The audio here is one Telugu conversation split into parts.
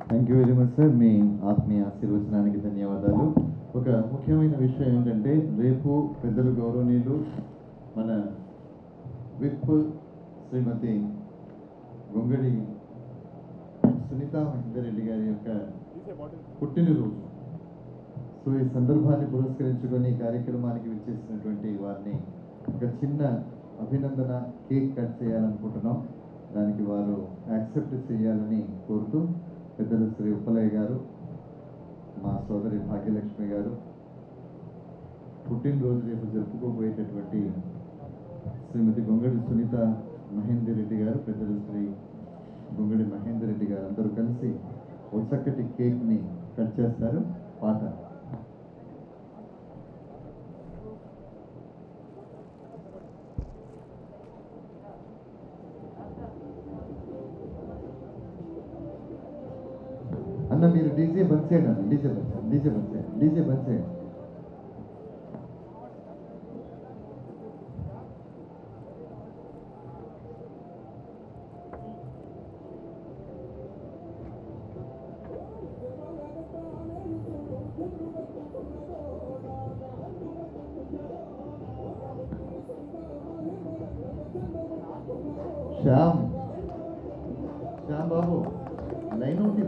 Thank you very much sir మీ ఆత్మీయ ఆశీర్వచనానికి ధన్యవాదాలు ఒక ముఖ్యమైన విషయం ఏంటంటే రేపు పెద్దలు గౌరవనీయులు మన విప్ శ్రీమతి గొంగడి సునీత మహేందర్ రెడ్డి గారి యొక్క పుట్టినరోజు సో ఈ సందర్భాన్ని పురస్కరించుకొని ఈ కార్యక్రమానికి విచ్చేసినటువంటి వారిని ఒక చిన్న అభినందన కేక్ కట్ చేయాలనుకుంటున్నాం దానికి వారు యాక్సెప్ట్ చేయాలని కోరుతూ పెద్దలు శ్రీ ఉప్పలయ్య గారు మా సోదరి భాగ్యలక్ష్మి గారు పుట్టినరోజు రేపు జరుపుకోబోయేటటువంటి శ్రీమతి గొంగడి సునీత మహేందర్ రెడ్డి గారు పెద్దలు శ్రీ గొంగడి మహేందర్ రెడ్డి గారు అందరూ కలిసి ఒక చక్కటి కేక్ని కట్ చేస్తారు పాట అన్న మీరు డీజే బంద్ చేయండి అన్న డీజే బంద్ చేయండి డీజే బంద్ చేయండి డీజే బంద్ చేయండి శ్యామ్ శ్యామ్ బాబు లైన్ ఒకటి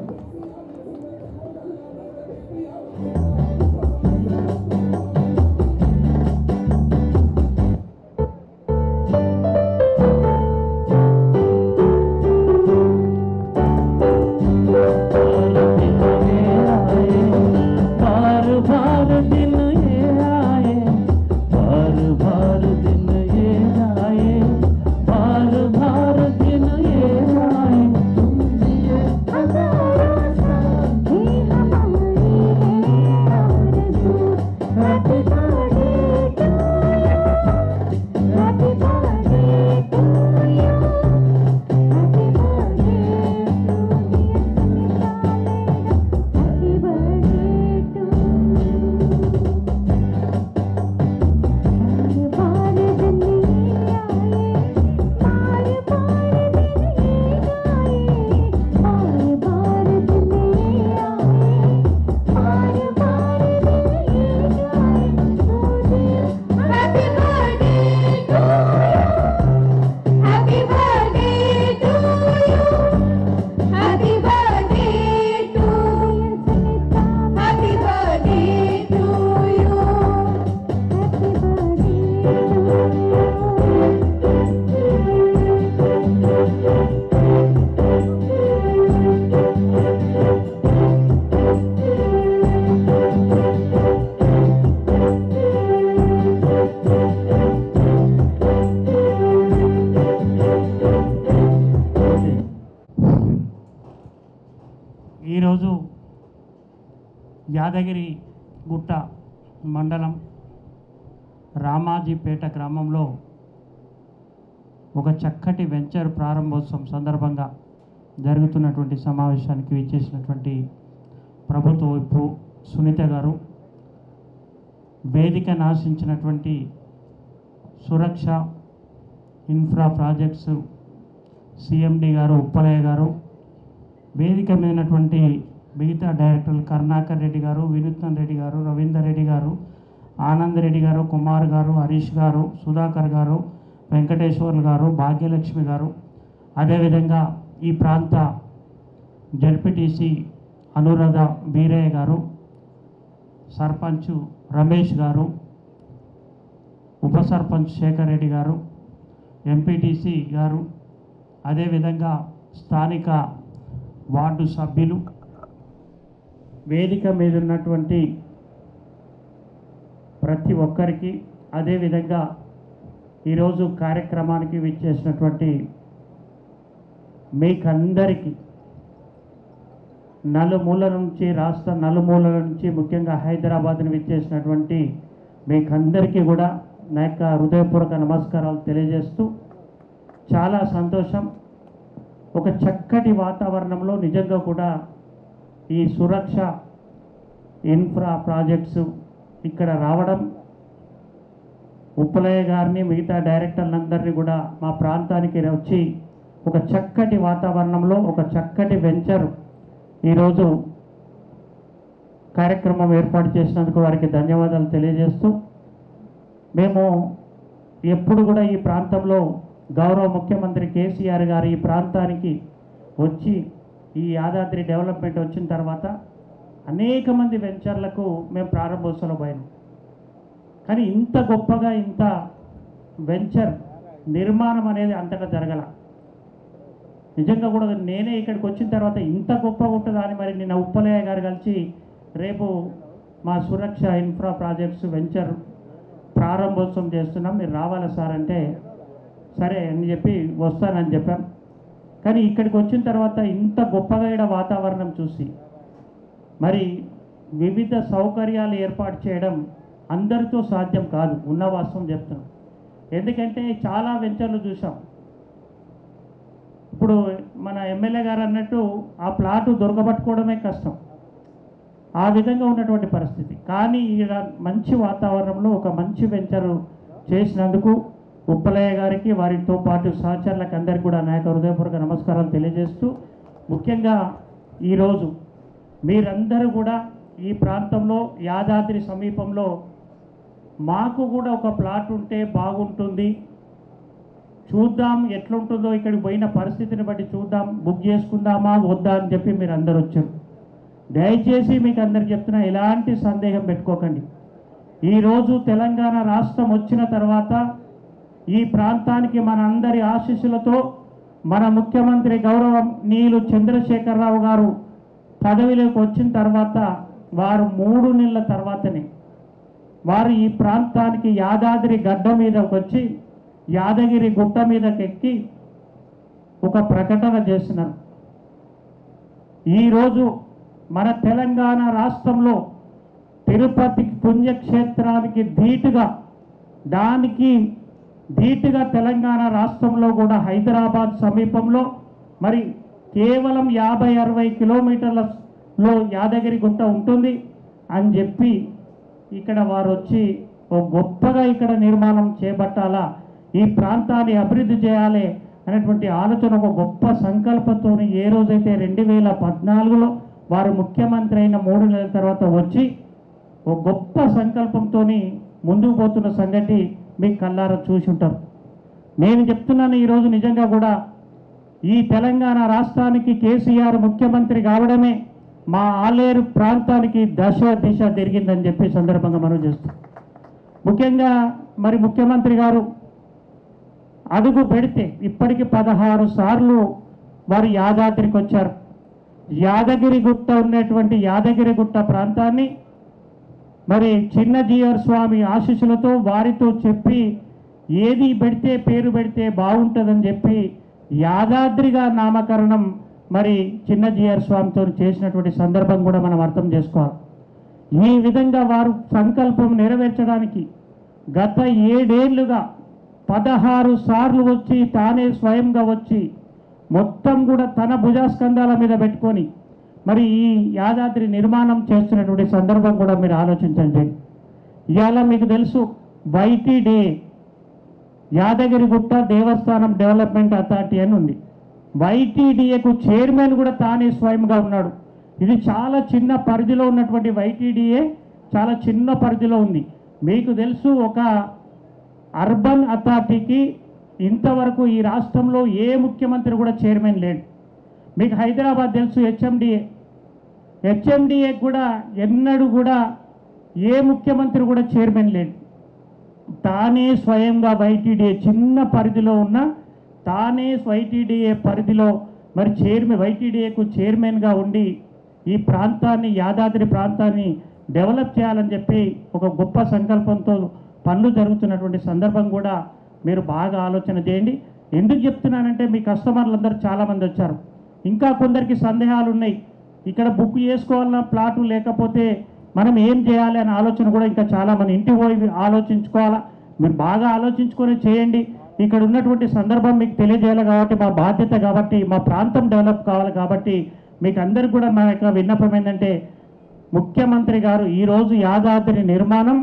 बार बार दिन ये आए बार बार दिन ये आए बार बार दिन ये आए Happy birthday to you. Happy birthday to Happy birthday to you. ఈరోజు యాదగిరి గుట్ట మండలం రామాజీపేట గ్రామంలో ఒక చక్కటి వెంచర్ ప్రారంభోత్సవం సందర్భంగా జరుగుతున్నటువంటి సమావేశానికి విచ్చేసినటువంటి ప్రభుత్వ విప్పు సునీత గారు వేదిక నాశించినటువంటి సురక్ష ఇన్ఫ్రా ప్రాజెక్ట్స్ సిఎండి గారు ఉప్పలయ్య గారు వేదిక మీద ఉన్నటువంటి మిగతా డైరెక్టర్లు కరుణాకర్ రెడ్డి గారు వినూత్న్ రెడ్డి గారు రవీందర్ రెడ్డి గారు ఆనంద్ రెడ్డి గారు కుమార్ గారు హరీష్ గారు సుధాకర్ గారు వెంకటేశ్వర్లు గారు భాగ్యలక్ష్మి గారు అదేవిధంగా ఈ ప్రాంత జడ్పీటీసీ అనురాధ బీరయ్య గారు సర్పంచ్ రమేష్ గారు ఉప సర్పంచ్ శేఖర్ రెడ్డి గారు ఎంపీటీసీ గారు అదేవిధంగా స్థానిక వార్డు సభ్యులు వేదిక మీద ఉన్నటువంటి ప్రతి ఒక్కరికి అదేవిధంగా ఈరోజు కార్యక్రమానికి విచ్చేసినటువంటి మీకందరికీ నలుమూలల నుంచి రాష్ట్ర నలుమూలల నుంచి ముఖ్యంగా హైదరాబాద్ని విచ్చేసినటువంటి మీకందరికీ కూడా నా యొక్క హృదయపూర్వక నమస్కారాలు తెలియజేస్తూ చాలా సంతోషం ఒక చక్కటి వాతావరణంలో నిజంగా కూడా ఈ సురక్ష ఇన్ఫ్రా ప్రాజెక్ట్స్ ఇక్కడ రావడం ఉప్పలయ్య గారిని మిగతా డైరెక్టర్లందరినీ కూడా మా ప్రాంతానికి వచ్చి ఒక చక్కటి వాతావరణంలో ఒక చక్కటి వెంచర్ ఈరోజు కార్యక్రమం ఏర్పాటు చేసినందుకు వారికి ధన్యవాదాలు తెలియజేస్తూ మేము ఎప్పుడు కూడా ఈ ప్రాంతంలో గౌరవ ముఖ్యమంత్రి కేసీఆర్ గారు ఈ ప్రాంతానికి వచ్చి ఈ యాదాద్రి డెవలప్మెంట్ వచ్చిన తర్వాత అనేక మంది వెంచర్లకు మేము ప్రారంభోత్సవం పోయినాం కానీ ఇంత గొప్పగా ఇంత వెంచర్ నిర్మాణం అనేది అంతటా జరగల నిజంగా కూడా నేనే ఇక్కడికి వచ్చిన తర్వాత ఇంత గొప్పగా ఉంటుందా అని మరి నిన్న ఉప్పలయ్య గారు కలిసి రేపు మా సురక్ష ఇన్ఫ్రా ప్రాజెక్ట్స్ వెంచర్ ప్రారంభోత్సవం చేస్తున్నాం మీరు రావాలా సార్ అంటే సరే అని చెప్పి వస్తానని చెప్పాం కానీ ఇక్కడికి వచ్చిన తర్వాత ఇంత గొప్పగా ఈడ వాతావరణం చూసి మరి వివిధ సౌకర్యాలు ఏర్పాటు చేయడం అందరితో సాధ్యం కాదు ఉన్న వాస్తవం చెప్తున్నాం ఎందుకంటే చాలా వెంచర్లు చూసాం ఇప్పుడు మన ఎమ్మెల్యే గారు అన్నట్టు ఆ ప్లాటు దొరకబట్టుకోవడమే కష్టం ఆ విధంగా ఉన్నటువంటి పరిస్థితి కానీ ఈడ మంచి వాతావరణంలో ఒక మంచి వెంచరు చేసినందుకు ఉప్పలయ్య గారికి వారితో పాటు సహచరులకు అందరికీ కూడా నాయక హృదయపూర్వక నమస్కారాలు తెలియజేస్తూ ముఖ్యంగా ఈరోజు మీరందరూ కూడా ఈ ప్రాంతంలో యాదాద్రి సమీపంలో మాకు కూడా ఒక ప్లాట్ ఉంటే బాగుంటుంది చూద్దాం ఎట్లుంటుందో ఇక్కడికి పోయిన పరిస్థితిని బట్టి చూద్దాం బుక్ చేసుకుందామా వద్దా అని చెప్పి మీరు అందరు వచ్చారు దయచేసి మీకు అందరికి చెప్తున్నా ఎలాంటి సందేహం పెట్టుకోకండి ఈరోజు తెలంగాణ రాష్ట్రం వచ్చిన తర్వాత ఈ ప్రాంతానికి మన అందరి ఆశీస్సులతో మన ముఖ్యమంత్రి గౌరవం నీలు చంద్రశేఖరరావు గారు పదవిలోకి వచ్చిన తర్వాత వారు మూడు నెలల తర్వాతనే వారు ఈ ప్రాంతానికి యాదాద్రి గడ్డ మీదకి వచ్చి యాదగిరి గుట్ట మీదకి ఎక్కి ఒక ప్రకటన చేస్తున్నారు ఈరోజు మన తెలంగాణ రాష్ట్రంలో తిరుపతి పుణ్యక్షేత్రానికి ధీటుగా దానికి ధీటుగా తెలంగాణ రాష్ట్రంలో కూడా హైదరాబాద్ సమీపంలో మరి కేవలం యాభై అరవై కిలోమీటర్లలో యాదగిరి గుట్ట ఉంటుంది అని చెప్పి ఇక్కడ వారు వచ్చి ఓ గొప్పగా ఇక్కడ నిర్మాణం చేపట్టాలా ఈ ప్రాంతాన్ని అభివృద్ధి చేయాలి అనేటువంటి ఆలోచన ఒక గొప్ప సంకల్పంతో ఏ రోజైతే రెండు వేల పద్నాలుగులో వారు ముఖ్యమంత్రి అయిన మూడు నెలల తర్వాత వచ్చి ఒక గొప్ప సంకల్పంతో ముందుకు పోతున్న సంగతి మీకు కళ్ళారా చూసి ఉంటారు నేను చెప్తున్నాను ఈరోజు నిజంగా కూడా ఈ తెలంగాణ రాష్ట్రానికి కేసీఆర్ ముఖ్యమంత్రి కావడమే మా ఆలేరు ప్రాంతానికి దశ దిశ తిరిగిందని చెప్పి సందర్భంగా మనం చేస్తాం ముఖ్యంగా మరి ముఖ్యమంత్రి గారు అడుగు పెడితే ఇప్పటికి పదహారు సార్లు వారు యాదాద్రికి వచ్చారు యాదగిరి గుట్ట ఉన్నటువంటి యాదగిరి గుట్ట ప్రాంతాన్ని మరి చిన్న జీఆర్ స్వామి ఆశీస్సులతో వారితో చెప్పి ఏది పెడితే పేరు పెడితే బాగుంటుందని చెప్పి యాదాద్రిగా నామకరణం మరి చిన్న జీఆర్ స్వామితో చేసినటువంటి సందర్భం కూడా మనం అర్థం చేసుకోవాలి ఈ విధంగా వారు సంకల్పం నెరవేర్చడానికి గత ఏడేళ్లుగా పదహారు సార్లు వచ్చి తానే స్వయంగా వచ్చి మొత్తం కూడా తన భుజాస్కంధాల మీద పెట్టుకొని మరి ఈ యాదాద్రి నిర్మాణం చేస్తున్నటువంటి సందర్భం కూడా మీరు ఆలోచించండి ఇవాళ మీకు తెలుసు వైటీ డే యాదగిరిగుట్ట దేవస్థానం డెవలప్మెంట్ అథారిటీ అని ఉంది వైటీడీఏకు చైర్మన్ కూడా తానే స్వయంగా ఉన్నాడు ఇది చాలా చిన్న పరిధిలో ఉన్నటువంటి వైటీడీఏ చాలా చిన్న పరిధిలో ఉంది మీకు తెలుసు ఒక అర్బన్ అథారిటీకి ఇంతవరకు ఈ రాష్ట్రంలో ఏ ముఖ్యమంత్రి కూడా చైర్మన్ లేడు మీకు హైదరాబాద్ తెలుసు హెచ్ఎండిఏ హెచ్ఎండిఏ కూడా ఎన్నడూ కూడా ఏ ముఖ్యమంత్రి కూడా చైర్మన్ లేడు తానే స్వయంగా వైటీడీఏ చిన్న పరిధిలో ఉన్న తానే వైటీడీఏ పరిధిలో మరి చైర్మన్ వైటీడీఏకు చైర్మన్గా ఉండి ఈ ప్రాంతాన్ని యాదాద్రి ప్రాంతాన్ని డెవలప్ చేయాలని చెప్పి ఒక గొప్ప సంకల్పంతో పనులు జరుగుతున్నటువంటి సందర్భం కూడా మీరు బాగా ఆలోచన చేయండి ఎందుకు చెప్తున్నానంటే మీ కస్టమర్లందరూ చాలామంది వచ్చారు ఇంకా కొందరికి సందేహాలు ఉన్నాయి ఇక్కడ బుక్ చేసుకోవాలన్నా ప్లాటు లేకపోతే మనం ఏం చేయాలి అనే ఆలోచన కూడా ఇంకా చాలా మంది ఇంటికి పోయి ఆలోచించుకోవాలా మీరు బాగా ఆలోచించుకొని చేయండి ఇక్కడ ఉన్నటువంటి సందర్భం మీకు తెలియజేయాలి కాబట్టి మా బాధ్యత కాబట్టి మా ప్రాంతం డెవలప్ కావాలి కాబట్టి మీకు అందరికి కూడా మా యొక్క విన్నపం ఏంటంటే ముఖ్యమంత్రి గారు ఈరోజు యాదాద్రి నిర్మాణం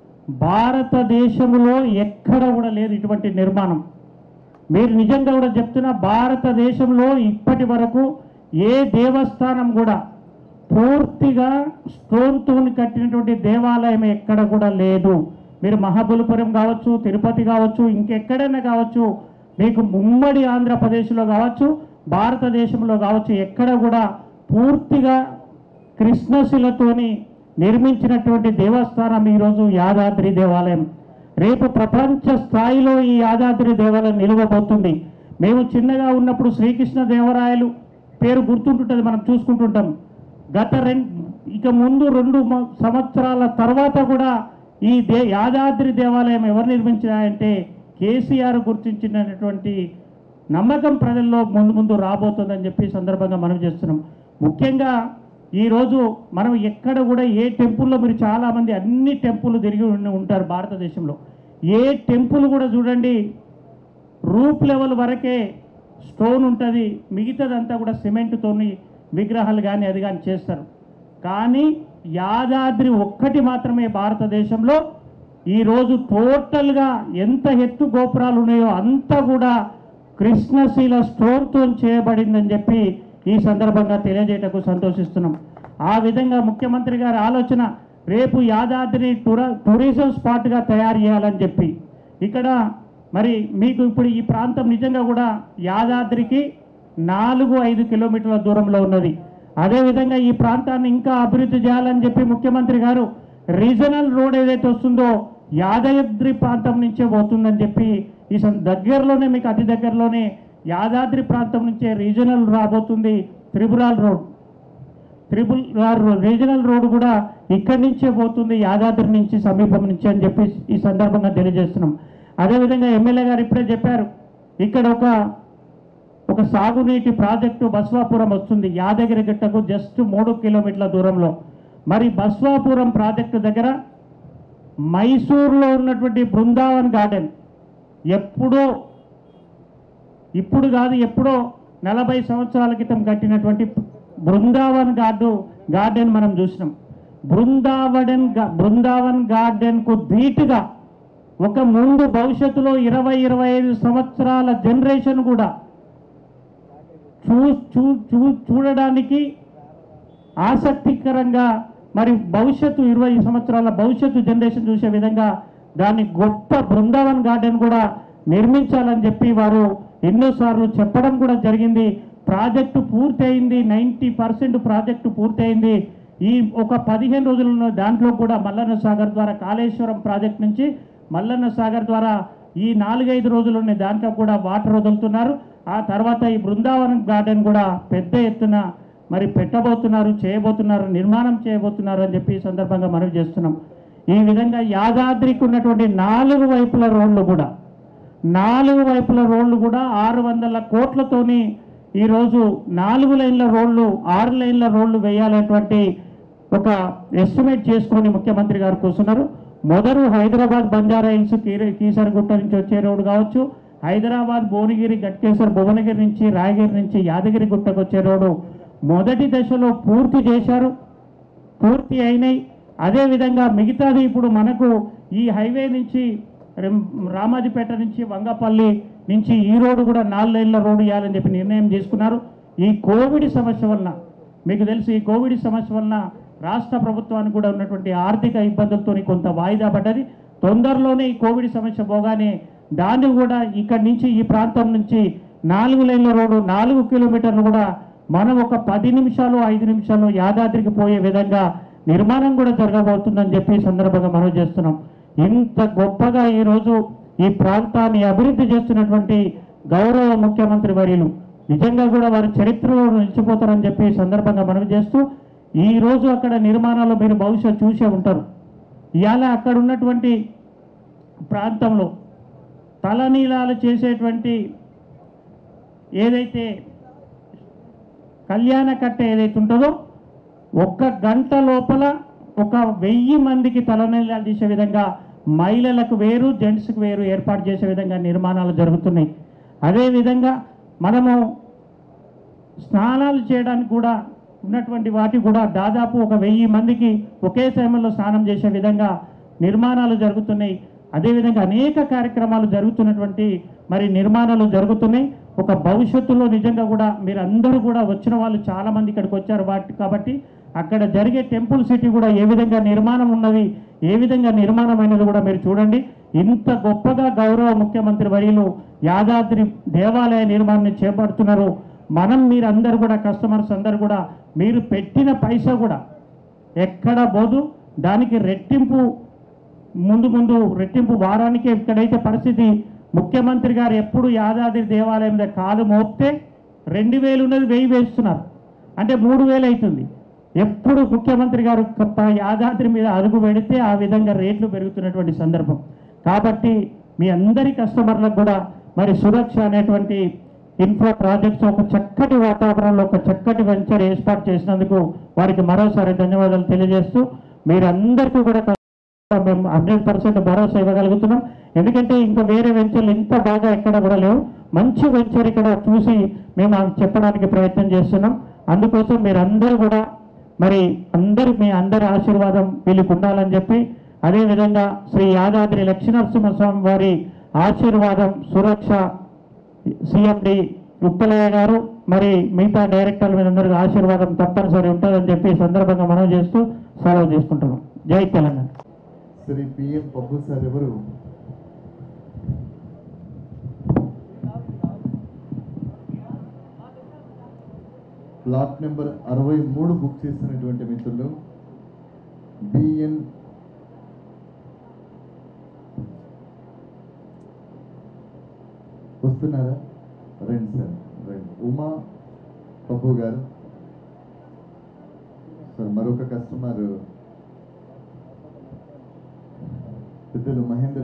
భారతదేశంలో ఎక్కడ కూడా లేదు ఇటువంటి నిర్మాణం మీరు నిజంగా కూడా చెప్తున్నా భారతదేశంలో ఇప్పటి వరకు ఏ దేవస్థానం కూడా పూర్తిగా స్టోన్తో కట్టినటువంటి దేవాలయం ఎక్కడ కూడా లేదు మీరు మహాబలిపురం కావచ్చు తిరుపతి కావచ్చు ఇంకెక్కడైనా కావచ్చు మీకు ఉమ్మడి ఆంధ్రప్రదేశ్లో కావచ్చు భారతదేశంలో కావచ్చు ఎక్కడ కూడా పూర్తిగా కృష్ణశిలతోని నిర్మించినటువంటి దేవస్థానం ఈరోజు యాదాద్రి దేవాలయం రేపు ప్రపంచ స్థాయిలో ఈ యాదాద్రి దేవాలయం నిలవబోతుంది మేము చిన్నగా ఉన్నప్పుడు శ్రీకృష్ణ దేవరాయలు పేరు గుర్తుంటుంటుంది మనం చూసుకుంటుంటాం గత రెండు ఇక ముందు రెండు మ- సంవత్సరాల తర్వాత కూడా ఈ దే యాదాద్రి దేవాలయం ఎవరు నిర్మించారంటే కేసీఆర్ గుర్తించినటువంటి నమ్మకం ప్రజల్లో ముందు ముందు రాబోతుందని చెప్పి ఈ సందర్భంగా మనం చేస్తున్నాం ముఖ్యంగా ఈరోజు మనం ఎక్కడ కూడా ఏ టెంపుల్లో మీరు చాలామంది అన్ని టెంపుల్ తిరిగి ఉండి ఉంటారు భారతదేశంలో ఏ టెంపుల్ కూడా చూడండి రూప్ లెవెల్ వరకే స్టోన్ ఉంటుంది మిగతాదంతా కూడా సిమెంట్తోని విగ్రహాలు కానీ అది కానీ చేస్తారు కానీ యాదాద్రి ఒక్కటి మాత్రమే భారతదేశంలో ఈరోజు టోటల్గా ఎంత ఎత్తు గోపురాలు ఉన్నాయో అంతా కూడా కృష్ణశీల స్టోన్తో చేయబడిందని చెప్పి ఈ సందర్భంగా తెలియజేయటకు సంతోషిస్తున్నాం ఆ విధంగా ముఖ్యమంత్రి గారి ఆలోచన రేపు యాదాద్రిని టూర టూరిజం స్పాట్గా తయారు చేయాలని చెప్పి ఇక్కడ మరి మీకు ఇప్పుడు ఈ ప్రాంతం నిజంగా కూడా యాదాద్రికి నాలుగు ఐదు కిలోమీటర్ల దూరంలో ఉన్నది అదేవిధంగా ఈ ప్రాంతాన్ని ఇంకా అభివృద్ధి చేయాలని చెప్పి ముఖ్యమంత్రి గారు రీజనల్ రోడ్ ఏదైతే వస్తుందో యాదాద్రి ప్రాంతం నుంచే పోతుందని చెప్పి ఈ సం- దగ్గరలోనే మీకు అతి దగ్గరలోనే యాదాద్రి ప్రాంతం నుంచే రీజనల్ రాబోతుంది త్రిపురాల్ road triple R regional road కూడా ఇక్కడి నుంచే పోతుంది యాదాద్రి నుంచి సమీపం నుంచి అని చెప్పి ఈ సందర్భంగా తెలియజేస్తున్నాం అదేవిధంగా ఎమ్మెల్యే గారు ఇప్పుడే చెప్పారు ఇక్కడ ఒక ఒక సాగునీటి ప్రాజెక్టు బస్వాపురం వస్తుంది యాదగిరి గిట్టకు జస్ట్ మూడు కిలోమీటర్ల దూరంలో మరి బస్వాపురం ప్రాజెక్టు దగ్గర మైసూరులో ఉన్నటువంటి బృందావన్ గార్డెన్ ఎప్పుడో ఇప్పుడు కాదు ఎప్పుడో నలభై సంవత్సరాల క్రితం కట్టినటువంటి బృందావన్ గార్డు గార్డెన్ మనం చూసినాం బృందావన్ గా- బృందావన్ గార్డెన్కు ధీటుగా ఒక ముందు భవిష్యత్తులో ఇరవై ఇరవై ఐదు సంవత్సరాల జనరేషన్ కూడా చూ చూ చూ చూడడానికి ఆసక్తికరంగా మరి భవిష్యత్తు ఇరవై సంవత్సరాల భవిష్యత్తు జనరేషన్ చూసే విధంగా దాన్ని గొప్ప బృందావన్ గార్డెన్ కూడా నిర్మించాలని చెప్పి వారు ఎన్నోసార్లు చెప్పడం కూడా జరిగింది ప్రాజెక్టు పూర్తి అయింది నైంటీ పర్సెంట్ ప్రాజెక్టు పూర్తి అయింది ఈ ఒక పదిహేను రోజుల్లో దాంట్లో కూడా మల్లన్న సాగర్ ద్వారా కాళేశ్వరం ప్రాజెక్ట్ నుంచి మల్లన్న సాగర్ ద్వారా ఈ నాలుగైదు రోజుల్లోనే దాంట్లో కూడా వాటర్ వదులుతున్నారు ఆ తర్వాత ఈ బృందావనం గార్డెన్ కూడా పెద్ద ఎత్తున మరి పెట్టబోతున్నారు చేయబోతున్నారు నిర్మాణం చేయబోతున్నారు అని చెప్పి ఈ సందర్భంగా మనవి చేస్తున్నాం ఈ విధంగా యాదాద్రికి ఉన్నటువంటి నాలుగు వైపుల రోడ్లు కూడా నాలుగు వైపుల రోడ్లు కూడా ఆరు వందల కోట్లతోని ఈరోజు నాలుగు లైన్ల రోడ్లు ఆరు లైన్ల రోడ్లు వేయాలనేటువంటి ఒక ఎస్టిమేట్ చేసుకొని ముఖ్యమంత్రి గారు కూర్చున్నారు మొదలు హైదరాబాద్ బంజారా హిల్స్ కీర కీసరగుట్ట నుంచి వచ్చే రోడ్డు కావచ్చు హైదరాబాద్ భువనగిరి గట్కేశ్వర్ భువనగిరి నుంచి రాయగిరి నుంచి యాదగిరి గుట్టకు వచ్చే రోడ్డు మొదటి దశలో పూర్తి చేశారు పూర్తి అయినాయి అదేవిధంగా మిగతాది ఇప్పుడు మనకు ఈ హైవే నుంచి రెం- రామాజీపేట నుంచి వంగపల్లి నుంచి ఈ రోడ్డు కూడా నాలుగు లైన్ల రోడ్డు వేయాలని చెప్పి నిర్ణయం తీసుకున్నారు ఈ కోవిడ్ సమస్య వలన మీకు తెలుసు ఈ కోవిడ్ సమస్య వలన రాష్ట్ర ప్రభుత్వానికి కూడా ఉన్నటువంటి ఆర్థిక ఇబ్బందులతో కొంత వాయిదా పడ్డది తొందరలోనే ఈ కోవిడ్ సమస్య పోగానే దాన్ని కూడా ఇక్కడి నుంచి ఈ ప్రాంతం నుంచి నాలుగు లైన్ల రోడ్డు నాలుగు కిలోమీటర్లు కూడా మనం ఒక పది నిమిషాలు ఐదు నిమిషాలు యాదాద్రికి పోయే విధంగా నిర్మాణం కూడా జరగబోతుందని చెప్పి ఈ సందర్భంగా మనం చేస్తున్నాం ఇంత గొప్పగా ఈరోజు ఈ ప్రాంతాన్ని అభివృద్ధి చేస్తున్నటువంటి గౌరవ ముఖ్యమంత్రి వర్యులు నిజంగా కూడా వారి చరిత్రలో నిలిచిపోతారని చెప్పి ఈ సందర్భంగా మనం చేస్తూ ఈ రోజు అక్కడ నిర్మాణాలు మీరు బహుశా చూసే ఉంటారు ఇవాళ అక్కడ ఉన్నటువంటి ప్రాంతంలో తలనీలాలు చేసేటువంటి ఏదైతే కళ్యాణ కట్ట ఏదైతే ఉంటుందో ఒక్క గంట లోపల ఒక వెయ్యి మందికి తలనీలాలు చేసే విధంగా మహిళలకు వేరు జెంట్స్కి వేరు ఏర్పాటు చేసే విధంగా నిర్మాణాలు జరుగుతున్నాయి అదేవిధంగా మనము స్నానాలు చేయడానికి కూడా ఉన్నటువంటి వాటి కూడా దాదాపు ఒక వెయ్యి మందికి ఒకే సమయంలో స్నానం చేసే విధంగా నిర్మాణాలు జరుగుతున్నాయి అదేవిధంగా అనేక కార్యక్రమాలు జరుగుతున్నటువంటి మరి నిర్మాణాలు జరుగుతున్నాయి ఒక భవిష్యత్తులో నిజంగా కూడా మీరు అందరూ కూడా వచ్చిన వాళ్ళు చాలా మంది ఇక్కడికి వచ్చారు వాటి కాబట్టి అక్కడ జరిగే టెంపుల్ సిటీ కూడా ఏ విధంగా నిర్మాణం ఉన్నది ఏ విధంగా నిర్మాణం అయినది కూడా మీరు చూడండి ఇంత గొప్పగా గౌరవ ముఖ్యమంత్రి వర్యులు యాదాద్రి దేవాలయ నిర్మాణాన్ని చేపడుతున్నారు మనం మీరందరూ కూడా కస్టమర్స్ అందరూ కూడా మీరు పెట్టిన పైసా కూడా ఎక్కడ పోదు దానికి రెట్టింపు ముందు ముందు రెట్టింపు వారానికి ఇక్కడైతే పరిస్థితి ముఖ్యమంత్రి గారు ఎప్పుడు యాదాద్రి దేవాలయం మీద కాలు మోపితే రెండు వేలు ఉన్నది వెయ్యి వేస్తున్నారు అంటే మూడు వేలు అవుతుంది ఎప్పుడు ముఖ్యమంత్రి గారు కప్ప యాదాద్రి మీద అదుగు పెడితే ఆ విధంగా రేట్లు పెరుగుతున్నటువంటి సందర్భం కాబట్టి మీ అందరి కస్టమర్లకు కూడా మరి సురక్ష అనేటువంటి ఇన్ఫ్రా ప్రాజెక్ట్స్ ఒక చక్కటి వాతావరణంలో ఒక చక్కటి వెంచర్ ఏర్పాటు చేసినందుకు వారికి మరోసారి ధన్యవాదాలు తెలియజేస్తూ మీరందరికీ కూడా మేము హండ్రెడ్ పర్సెంట్ భరోసా ఇవ్వగలుగుతున్నాం ఎందుకంటే ఇంకా వేరే వెంచర్లు ఇంత బాగా ఎక్కడ కూడా లేవు మంచి వెంచర్ ఇక్కడ చూసి మేము ఆ చెప్పడానికి ప్రయత్నం చేస్తున్నాం అందుకోసం మీరందరూ కూడా మరి అందరు మీ అందరి ఆశీర్వాదం వీళ్ళకి ఉండాలని చెప్పి అదేవిధంగా శ్రీ యాదాద్రి లక్ష్మీనరసింహస్వామి వారి ఆశీర్వాదం సురక్ష సిఎండి ఉప్పలయ్య గారు మరి మిగతా డైరెక్టర్ల మీద అందరికీ ఆశీర్వాదం తప్పనిసరి ఉంటుందని చెప్పి ఈ సందర్భంగా మనం చేస్తూ సెలవు తీసుకుంటున్నాం జై తెలంగాణ శ్రీ పిఎం పప్పు సార్ ఎవరు ప్లాట్ నెంబర్ అరవై మూడు బుక్ చేసినటువంటి మిత్రులు బిఎన్ వస్తున్నారా రండి సార్ రండి ఉమా పప్పు గారు సార్ మరొక కస్టమర్ పెద్దలు మహేందర్